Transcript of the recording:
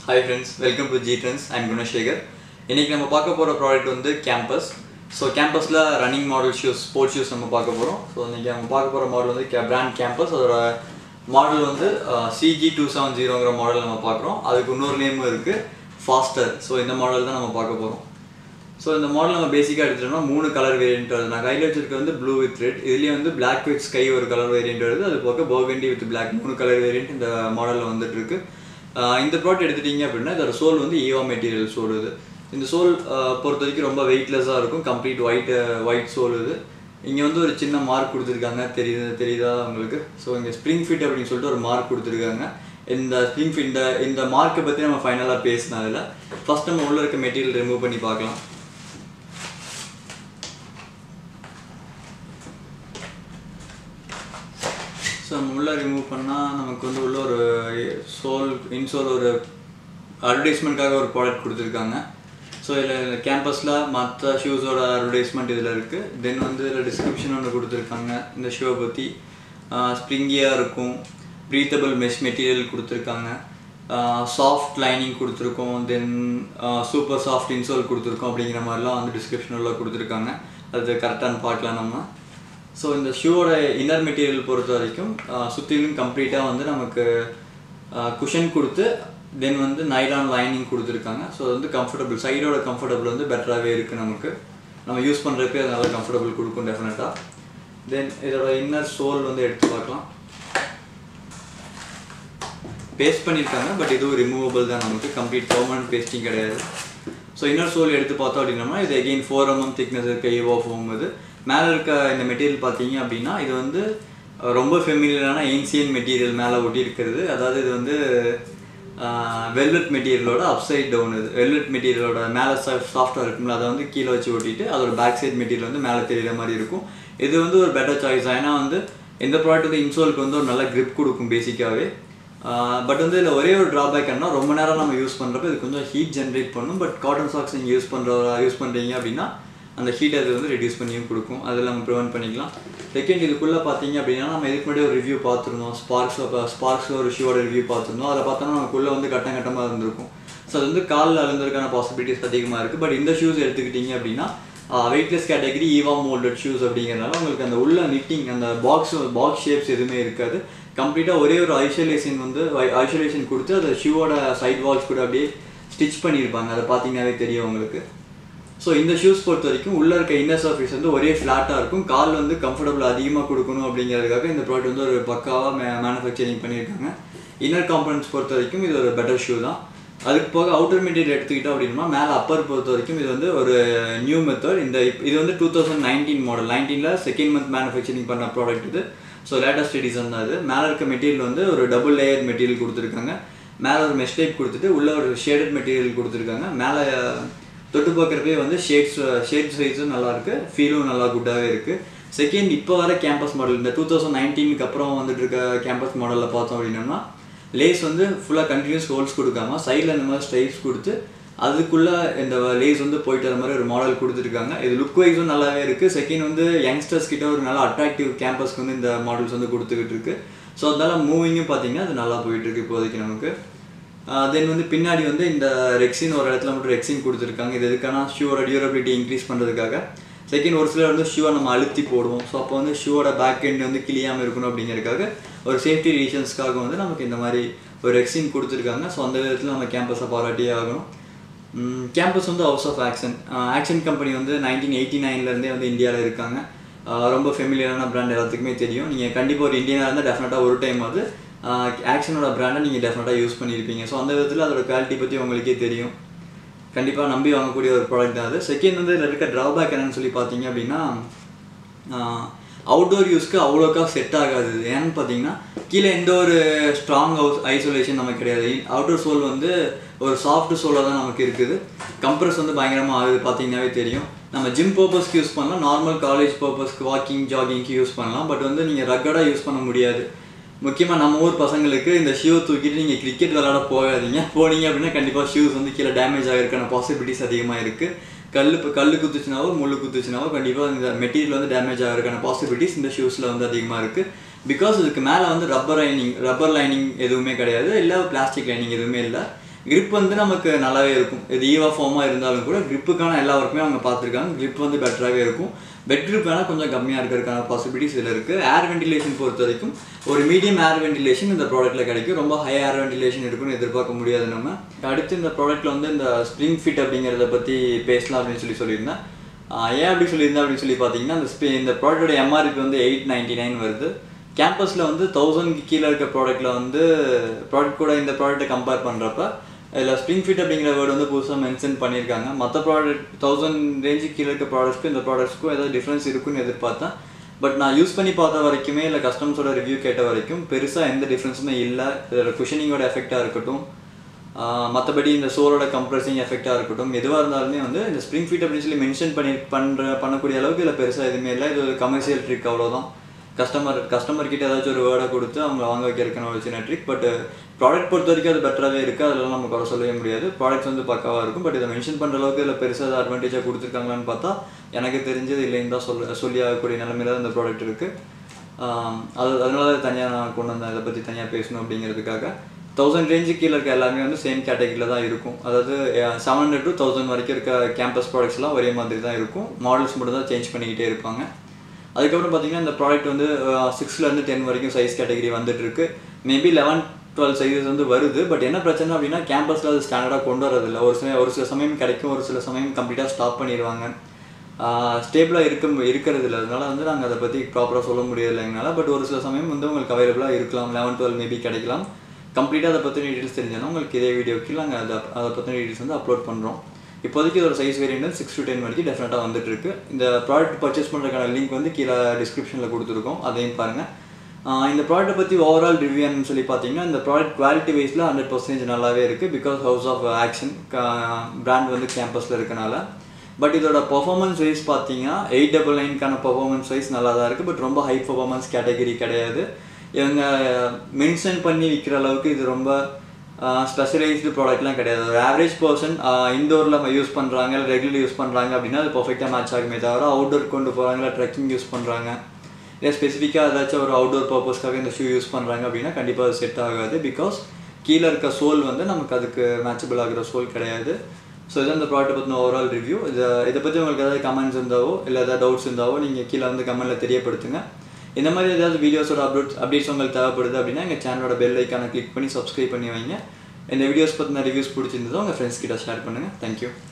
hi friends welcome to G trends I'm Gunasekar இன்றைக்கி நம்ம பார்க்க போகிற ப்ராடக்ட் வந்து கேம்பஸ் ஸோ கேம்பஸில் running model shoes sports shoes நம்ம பார்க்க போகிறோம் ஸோ இன்றைக்கி நம்ம பார்க்க போகிற மாடல் வந்து கே பிராண்ட் கேம்பஸ் அதோட மாடல் வந்து சிஜி டூ செவன் ஜீரோங்கிற மாடல் நம்ம பார்க்குறோம் அதுக்கு இன்னொரு நேமும் இருக்குது ஃபாஸ்டர் ஸோ இந்த மாடல் தான் நம்ம பார்க்க போகிறோம் ஸோ இந்த மாடல் நம்ம பேசிக்காக எடுத்துட்டோம்னா மூணு கலர் வேரியன்ட் வருது நான் கையில் வச்சிருக்க வந்து ப்ளூ வித் ரெட் இதுலேயே வந்து பிளாக் வித் ஸ்கை ஒரு கலர் வேரியன்ட் வருது அது போக பர்கண்டி வித் பிளாக் மூணு கலர் வேரியன்ட் இந்த மாடலில் வந்துட்டு இருக்கு ஆஹ் இந்த ப்ராடக்ட் எடுத்துட்டீங்க அப்படின்னா இதோட சோல் வந்து ஈவா மெட்டீரியல் சோல் இது இந்த சோல் பொறுத்த வரைக்கும் ரொம்ப வெயிட்லெஸ்ஸாக இருக்கும் கம்ப்ளீட் ஒயிட் ஒயிட் சோல் இது இங்கே வந்து ஒரு சின்ன மார்க் கொடுத்துருக்காங்க தெரியுது தெரியுதா உங்களுக்கு ஸோ இங்கே ஸ்ப்ரிங் ஃபிட் அப்படின்னு சொல்லிட்டு ஒரு மார்க் கொடுத்துருக்காங்க இந்த ஸ்ப்ரிங் ஃபிட் இந்த இந்த மார்க்கை பற்றி நம்ம ஃபைனலாக பேசினோம் அதில் ஃபஸ்ட் நம்ம உள்ளே இருக்க மெட்டீரியல் ரிமூவ் பண்ணி பார்க்கலாம் ஸோ நம்ம உள்ளே ரிமூவ் பண்ணால் நமக்கு வந்து உள்ள ஒரு சோல் இன்சோல் ஒரு அட்வர்டைஸ்மெண்ட்காக ஒரு ப்ராடக்ட் கொடுத்துருக்காங்க ஸோ இதில் கேம்பஸில் மற்ற ஷூஸோட அட்வர்டைஸ்மெண்ட் இதில் இருக்குது தென் வந்து இதில் டிஸ்கிரிப்ஷன் ஒன்று கொடுத்துருக்காங்க இந்த ஷூவை பற்றி ஸ்ப்ரிங்கியாக இருக்கும் ப்ரீத்தபிள் மெஷ் மெட்டீரியல் கொடுத்துருக்காங்க சாஃப்ட் லைனிங் கொடுத்துருக்கோம் தென் சூப்பர் சாஃப்ட் இன்சோல் கொடுத்துருக்கோம் அப்படிங்கிற மாதிரிலாம் வந்து டிஸ்கிரிப்ஷனில் கொடுத்துருக்காங்க அது கரெக்டானு பார்க்கலாம் நம்ம ஸோ இந்த ஷூவோட இன்னர் மெட்டீரியல் பொறுத்த வரைக்கும் சுற்றிலும் கம்ப்ளீட்டாக வந்து நமக்கு குஷன் கொடுத்து தென் வந்து நைலான் லைனிங் கொடுத்துருக்காங்க ஸோ அது வந்து கம்ஃபர்டபுள் சைடோட கம்ஃபர்டபுள் வந்து பெட்டராகவே இருக்குது நமக்கு நம்ம யூஸ் பண்ணுறதுக்கு அது நல்லா கம்ஃபர்டபுள் கொடுக்கும் டெஃபினட்டாக தென் இதோட இன்னர் சோல் வந்து எடுத்து பார்க்கலாம் பேஸ்ட் பண்ணியிருக்காங்க பட் இதுவும் ரிமூவபிள் தான் நமக்கு கம்ப்ளீட் பர்மனன்ட் பேஸ்டிங் கிடையாது ஸோ இன்னர் சோல் எடுத்து பார்த்தோம் அப்படின்னா இது எகெயின் ஃபோர் எம்எம் திக்னஸ் இருக்க ஏவோ ஃபோம் இது மேலே இருக்க இந்த மெட்டீரியல் பார்த்தீங்க அப்படின்னா இது வந்து ரொம்ப ஃபெமிலியரான ஏன்சியன் மெட்டீரியல் மேலே ஒட்டி இருக்கிறது அதாவது இது வந்து வெல்வெட் மெட்டீரியலோட அப்சைட் டவுன் இது வெல்வெட் மெட்டீரியலோட மேலே சாஃப்டாக இருக்கும்ல அதை வந்து கீழே வச்சு ஒட்டிட்டு அதோட பேக் சைட் மெட்டீரியல் வந்து மேலே தெரியுற மாதிரி இருக்கும் இது வந்து ஒரு பெட்டர் சாய்ஸ் ஏன்னா வந்து இந்த ப்ராடக்ட் வந்து இன்சோலுக்கு வந்து ஒரு நல்ல grip கொடுக்கும் பேசிக்காகவே பட் வந்து இதில் ஒரே ஒரு ட்ராபேக் என்ன ரொம்ப நேரம் நம்ம யூஸ் பண்ணுறப்ப இது கொஞ்சம் ஹீட் ஜென்ரேட் பண்ணும் பட் காட்டன் சாக்ஸ் நீங்கள் யூஸ் பண்ணுற யூஸ் பண்ணுறீங்க அப்படின்னா அந்த ஹீட் அது வந்து ரெடியூஸ் பண்ணியும் கொடுக்கும் அதில் நம்ம ப்ரிவென்ட் பண்ணிக்கலாம் செகண்ட் இதுக்குள்ளே பார்த்தீங்க அப்படின்னா நம்ம இதுக்கு முன்னாடி ஒரு ரிவ்யூ பார்த்துருந்தோம் ஸ்பார்க்ஸ் ஸ்பார்க்ஸ் ஒரு ஷூவோட ரிவ்யூ பார்த்துருந்தோம் அதில் பார்த்தோம்னா நமக்குள்ளே வந்து கட்டம் கட்டமாக இருந்திருக்கும் ஸோ அது வந்து காலில் அழுந்ததுக்கான பாசிபிலிட்டிஸ் அதிகமாக இருக்குது பட் இந்த ஷூஸ் எடுத்துக்கிட்டிங்க அப்படின்னா weightless category EVA moulded shoes அப்படிங்கிறனால உங்களுக்கு அந்த உள்ள நிட்டிங் அந்த பாக்ஸ் பாக்ஸ் ஷேப்ஸ் எதுவுமே இருக்காது கம்ப்ளீட்டாக ஒரே ஒரு ஐசோலேஷன் வந்து ஐசோலேஷன் கொடுத்து அந்த ஷூவோட சைட் வால்ஸ் கூட அப்படியே ஸ்டிச் பண்ணியிருப்பாங்க அதை பார்த்தீங்கன்னாவே தெரியும் உங்களுக்கு ஸோ இந்த ஷூஸ் பொறுத்த வரைக்கும் உள்ளே இருக்க இன்னர் சர்ஃபேஸ் வந்து ஒரே ஃப்ளாட்டாக இருக்கும் கால் வந்து கம்ஃபர்டபுள் அதிகமாக கொடுக்கணும் அப்படிங்கிறதுக்காக இந்த ப்ராடக்ட் வந்து ஒரு பக்காவாக மே மேனுஃபேக்சரிங் பண்ணியிருக்காங்க இன்னர் காம்பனன்ட்ஸ் பொறுத்த வரைக்கும் இது ஒரு பெட்டர் ஷூ தான் அதுக்கு போக அவுட்டர் மெட்டீரியல் எடுத்துக்கிட்டோம் அப்படின்னா மேலே அப்பர் பொறுத்த வரைக்கும் இது வந்து ஒரு நியூ மெத்தட் இந்த இது வந்து டூ தௌசண்ட் நைன்டீன் மாடல் நைன்டீனில் செகண்ட் மந்த் மேனுஃபேக்சரிங் பண்ண ப்ராடக்ட் இது ஸோ லேட்டஸ்ட் எடிசன் தான் இது மேலே இருக்க மெட்டீரியல் வந்து ஒரு டபுள் லேயர் மெட்டீரியல் கொடுத்துருக்காங்க மேலே ஒரு மெஷ் டைப் கொடுத்துட்டு உள்ள ஒரு ஷேடட் மெட்டீரியல் கொடுத்துருக்காங்க மேலே தொட்டு பார்க்குறப்பே வந்து ஷேட்ஸ் ஷேட் சைஸும் நல்லா இருக்கு ஃபீலும் நல்லா குட்டாகவே இருக்குது செகண்ட் இப்போ வர கேம்பஸ் மாடல் இந்த டூ தௌசண்ட் நைன்டீனுக்கு அப்புறம் வந்துட்டு இருக்க கேம்பஸ் மாடலில் பார்த்தோம் அப்படின்னம்னா லேஸ் வந்து ஃபுல்லாக கண்டினியூஸ் ஹோல்ஸ் கொடுக்காம சைடில் இந்த மாதிரி ஸ்ட்ரைப்ஸ் கொடுத்து அதுக்குள்ளே இந்த லேஸ் வந்து போயிட்டு வர மாதிரி ஒரு மாடல் கொடுத்துருக்காங்க இது லுக் வைஸும் நல்லாவே இருக்குது செகண்ட் வந்து யங்ஸ்டர்ஸ் கிட்ட ஒரு நல்ல அட்ராக்டிவ் கேம்பஸ்க்கு வந்து இந்த மாடல்ஸ் வந்து கொடுத்துக்கிட்டு இருக்கு ஸோ அதனால மூவிங்கும் பார்த்தீங்கன்னா அது நல்லா போயிட்டு இருக்கு இப்போதைக்கு நமக்கு தென் வந்து பின்னாடி வந்து இந்த ரெக்ஸின் ஒரு இடத்துல மட்டும் ரெக்ஸின் கொடுத்துருக்காங்க இது எதுக்கான ஷூவோட டியூரபிலிட்டி இன்க்ரீஸ் பண்ணுறதுக்காக செகண்ட் ஒரு சிலர் வந்து ஷூவை நம்ம அழுத்தி போடுவோம் ஸோ அப்போ வந்து ஷூவோட பேக் எண்ட் வந்து கிளியாமல் இருக்கணும் அப்படிங்கிறதுக்காக ஒரு சேஃப்டி ரீசன்ஸ்க்காக வந்து நமக்கு இந்த மாதிரி ஒரு ரெக்ஸின் கொடுத்துருக்காங்க ஸோ அந்த விதத்தில் நம்ம கேம்பஸை பாராட்டியே ஆகணும் கேம்பஸ் வந்து House of Action Action company வந்து நைன்டீன் எயிட்டி நைன்லேருந்தே வந்து இந்தியாவில் இருக்காங்க ரொம்ப ஃபெமிலியரான பிராண்ட் எல்லாத்துக்குமே தெரியும் நீங்கள் கண்டிப்பாக ஒரு இந்தியனாக இருந்தால் டெஃபினட்டாக ஒரு டைம் வந்து ஆக்ஷனோட பிராண்டை நீங்கள் டெஃபினட்டாக யூஸ் பண்ணியிருப்பீங்க ஸோ அந்த விதத்தில் அதோட குவாலிட்டி பற்றி உங்களுக்கே தெரியும் கண்டிப்பாக நம்பி வாங்கக்கூடிய ஒரு ப்ராடக்ட் தான் அது செகண்ட் வந்து இதில் இருக்க ட்ராபேக் என்னன்னு சொல்லி பார்த்தீங்க அப்படின்னா அவுட்டோர் யூஸ்க்கு அவ்வளோக்கா செட் ஆகாது ஏன்னு பார்த்தீங்கன்னா கீழே எந்த ஒரு ஸ்ட்ராங் ஹவுஸ் ஐசோலேஷன் நமக்கு கிடையாது அவுட்டர் சோல் வந்து ஒரு சாஃப்ட் சோலாக தான் நமக்கு இருக்குது கம்ப்ரஸ் வந்து பயங்கரமாக ஆகுது பார்த்தீங்கன்னாவே தெரியும் நம்ம ஜிம் பர்பஸ்க்கு யூஸ் பண்ணலாம் நார்மல் காலேஜ் பர்பஸ்க்கு வாக்கிங் ஜாகிங்க்கு யூஸ் பண்ணலாம் பட் வந்து நீங்கள் ரக்கடாக யூஸ் பண்ண முடியாது முக்கியமாக நம்ம ஊர் பசங்களுக்கு இந்த ஷூ தூக்கிட்டு நீங்கள் கிரிக்கெட் விளாட போகாதீங்க போனீங்க அப்படின்னா கண்டிப்பாக ஷூஸ் வந்து கீழே டேமேஜ் ஆகிருக்கான பாசிபிலிட்டிஸ் அதிகமாக இருக்குது கல் இப்போ கல் குத்துச்சுனாவோ முள்ளு குத்துச்சுனாவோ கண்டிப்பாக இந்த மெட்டீரியல் வந்து டேமேஜ் ஆகிறதுக்கான பாசிபிலிட்டிஸ் இந்த ஷூஸில் வந்து அதிகமாக இருக்குது பிகாஸ் இதுக்கு மேலே வந்து ரப்பர் லைனிங் ரப்பர் லைனிங் எதுவுமே கிடையாது இல்லை பிளாஸ்டிக் லைனிங் எதுவுமே இல்லை grip வந்து நமக்கு நல்லாவே இருக்கும் இது ஈவா ஃபார்மாக இருந்தாலும் கூட gripக்கான எல்லா ஒர்க்குமே அவங்க பார்த்துருக்காங்க grip வந்து பெட்டராகவே இருக்கும் பெட் grip வேணால் கொஞ்சம் கம்மியாக இருக்கிறதுக்கான பாசிபிலிட்டிஸ் இதில் இருக்குது ஏர் வென்டிலேஷன் பொறுத்த வரைக்கும் ஒரு மீடியம் ஏர் வென்டிலேஷன் இந்த ப்ராடக்ட்டில் கிடைக்கும் ரொம்ப ஹை ஏர் வென்டிலேஷன் இருக்குன்னு எதிர்பார்க்க முடியாது நம்ம அடுத்து இந்த ப்ராடக்ட்டில் வந்து இந்த ஸ்ப்ரிங் ஃபிட் அப்படிங்கிறத பற்றி பேசலாம் அப்படின்னு சொல்லி சொல்லியிருந்தேன் ஆஹ் ஏன் அப்படி சொல்லியிருந்தேன் அப்படின்னு சொல்லி பார்த்தீங்கன்னா இந்த ஸ்பே இந்த ப்ராடக்டோட எம்ஆர்பி வந்து எயிட் நைன்டி நைன் வருது கேம்பஸில் வந்து தௌசண்ட்க்கு கீழே இருக்க ப்ராடக்ட்டில் வந்து ப்ராடக்ட் கூட இந்த ப்ராடக்ட்டை கம்பேர் பண்ணுறப்ப இதில் ஸ்ப்ரிங் ஃபிட் அப்படிங்கிற வேர்டு வந்து புதுசாக மென்ஷன் பண்ணியிருக்காங்க மற்ற ப்ராடக்ட் தௌசண்ட் ரேஞ்சுக்கு கீழே இருக்க ப்ராடக்ட்ஸ்க்கும் இந்த ப்ராடக்ட்ஸ்க்கும் ஏதாவது டிஃப்ரென்ஸ் இருக்குன்னு எதிர்பார்த்தேன் பட் நான் யூஸ் பண்ணி பார்த்த வரைக்குமே இல்லை கஸ்டமர்ஸோட ரிவ்யூ கேட்ட வரைக்கும் பெருசாக எந்த டிஃப்ரென்ஸுமே இல்லை இதோட குஷனிங்கோட எஃபெக்டாக இருக்கட்டும் மற்றபடி இந்த சோலோட கம்ப்ரஸிங் எஃபெக்டாக இருக்கட்டும் எதுவாக இருந்தாலுமே வந்து இந்த ஸ்ப்ரிங் ஃபீட் அப்படின்னு சொல்லி மென்ஷன் பண்ணி பண்ணுற பண்ணக்கூடிய அளவுக்கு இதில் பெருசாக எதுவுமே இல்லை இது ஒரு கமர்ஷியல் ட்ரிக் அவ்வளோதான் கஸ்டமர் கஸ்டமர் கிட்ட ஏதாச்சும் ஒரு வேர்டை கொடுத்து அவங்க வாங்க வைக்கிறதுக்கான ஒரு சின்ன ட்ரிக் பட் ப்ராடக்ட் பொறுத்த வரைக்கும் அது பெட்டராகவே இருக்குது அதெல்லாம் நம்ம குறை சொல்லவே முடியாது ப்ராடக்ட்ஸ் வந்து பக்காவாக இருக்கும் பட் இதை மென்ஷன் பண்ணுற அளவுக்கு இதில் பெருசாக அட்வான்டேஜாக கொடுத்துருக்காங்களான்னு பார்த்தா எனக்கு தெரிஞ்சது இல்லைன்னு தான் சொல்ல சொல்லி ஆகக்கூடிய நிலமையில தான் இந்த ப்ராடக்ட் இருக்குது அது அதனால தான் தனியாக நான் கொண்டு வந்தேன் இதை பற்றி தனியாக பேசணும் அப்படிங்கிறதுக்காக தௌசண்ட் ரேஞ்சு கீழே இருக்க எல்லாமே வந்து சேம் கேட்டகரியில் தான் இருக்கும் அதாவது செவன் ஹண்ட்ரட் டு தௌசண்ட் வரைக்கும் இருக்க கேம்பஸ் ப்ராடக்ட்ஸ்லாம் ஒரே மாதிரி தான் இருக்கும் மாடல்ஸ் மட்டும் தான் சேஞ்ச் பண்ணிக்கிட்டே இருப்பாங்க அதுக்கப்புறம் பார்த்தீங்கன்னா இந்த ப்ராடக்ட் வந்து சிக்ஸ்லேருந்து டென் வரைக்கும் சைஸ் கேட்டகரி வந்துட்டு இருக்கு மேபி லெவன் டுவெல் சைஸஸ் வந்து வருது பட் என்ன பிரச்சனை அப்படின்னா கேம்பஸில் அது ஸ்டாண்டர்டாக கொண்டு வரதில்ல ஒரு சில ஒரு சில சமயம் கிடைக்கும் ஒரு சில சமயம் கம்ப்ளீட்டாக ஸ்டாப் பண்ணிடுவாங்க ஸ்டேபிளாக இருக்க இருக்கிறது இல்லை அதனால வந்து நாங்கள் அதை பற்றி ப்ராப்பராக சொல்ல முடியலை எங்களால் பட் ஒரு சில சமயம் வந்து உங்களுக்கு அவைலபிளாக இருக்கலாம் லெவன் டுவெல் மேபி கிடைக்கலாம் கம்ப்ளீட்டாக அதை பற்றின டீட்டெயில்ஸ் தெரிஞ்சோன்னா உங்களுக்கு இதே வீடியோ கீழே நாங்கள் அதை அதை பற்றின டீட்டெயில்ஸ் வந்து அப்லோட் பண்ணுறோம் இப்போதைக்கு இதோட size variant six to ten வரைக்கும் டெஃபினட்டாக வந்துட்டு இருக்கு இந்த ப்ராடக்ட் பர்ச்சேஸ் பண்ணுறதுக்கான லிங்க் வந்து கீழே டிஸ்கிரிப்ஷனில் கொடுத்துருக்கோம் அதையும் பாருங்கள் இந்த ப்ராடக்ட்டை பற்றி ஓவரால் ரிவ்யூன்னு சொல்லி பார்த்தீங்கன்னா இந்த ப்ராடக்ட் குவாலிட்டி வைஸில் ஹண்ட்ரட் பர்சன்டேஜ் நல்லாவே இருக்குது because House of Action brand வந்து கேம்பஸில் இருக்கனால பட் இதோட பர்ஃபார்மன்ஸ் வைஸ் பார்த்தீங்கன்னா எயிட் டபுள் நைன்க்கான பர்ஃபார்மன்ஸ் வைஸ் நல்லா தான் இருக்குது பட் ரொம்ப ஹை பர்ஃபார்மன்ஸ் கேட்டகரி கிடையாது இவங்க மென்ஷன் பண்ணி விற்கிற அளவுக்கு இது ரொம்ப ஸ்பெஷலைஸ்டு ப்ராடக்ட்லாம் கிடையாது ஒரு ஆவரேஜ் பர்சன் இண்டோரில் யூஸ் பண்ணுறாங்க இல்லை ரெகுலர் யூஸ் பண்ணுறாங்க அப்படின்னா அது பர்ஃபெக்டாக மேட்ச் ஆகுமே தவிர அவுட்டோர் கொண்டு போகிறாங்க இல்லை ட்ரெக்கிங் யூஸ் பண்ணுறாங்க இல்லை ஸ்பெசிஃபிக்காக ஏதாச்சும் ஒரு அவுட்டோர் பர்பஸ்க்காக இந்த ஷூ யூஸ் பண்ணுறாங்க அப்படின்னா கண்டிப்பாக அது செட் ஆகாது பிகாஸ் கீழே இருக்க சோல் வந்து நமக்கு அதுக்கு மேட்சபிள் ஆகிற சோல் கிடையாது ஸோ இதான் இந்த ப்ராடக்ட் பற்றின ஓவரால் ரிவ்யூ இதை இதை பற்றி உங்களுக்கு ஏதாவது கமெண்ட்ஸ் இருந்தாவோ இல்லை ஏதாவது டவுட்ஸ் இருந்தாவோ நீங்கள் கீழே வந்து கமெண்ட்டில் தெரியப்படுத்துங்க இந்த மாதிரி ஏதாவது வீடியோஸோட அப்டேட்ஸ் அப்டேட்ஸ் உங்களுக்கு தேவைப்படுது அப்படின்னா எங்கள் சேனலோட பெல் ஐக்கானை கிளிக் பண்ணி சப்ஸ்கிரைப் பண்ணி வைங்க இந்த வீடியோஸ் பற்றின ரிவ்யூஸ் பிடிச்சிருந்ததோ உங்கள் ஃப்ரெண்ட்ஸ் கிட்ட ஷேர் பண்ணுங்கள் தேங்க்யூ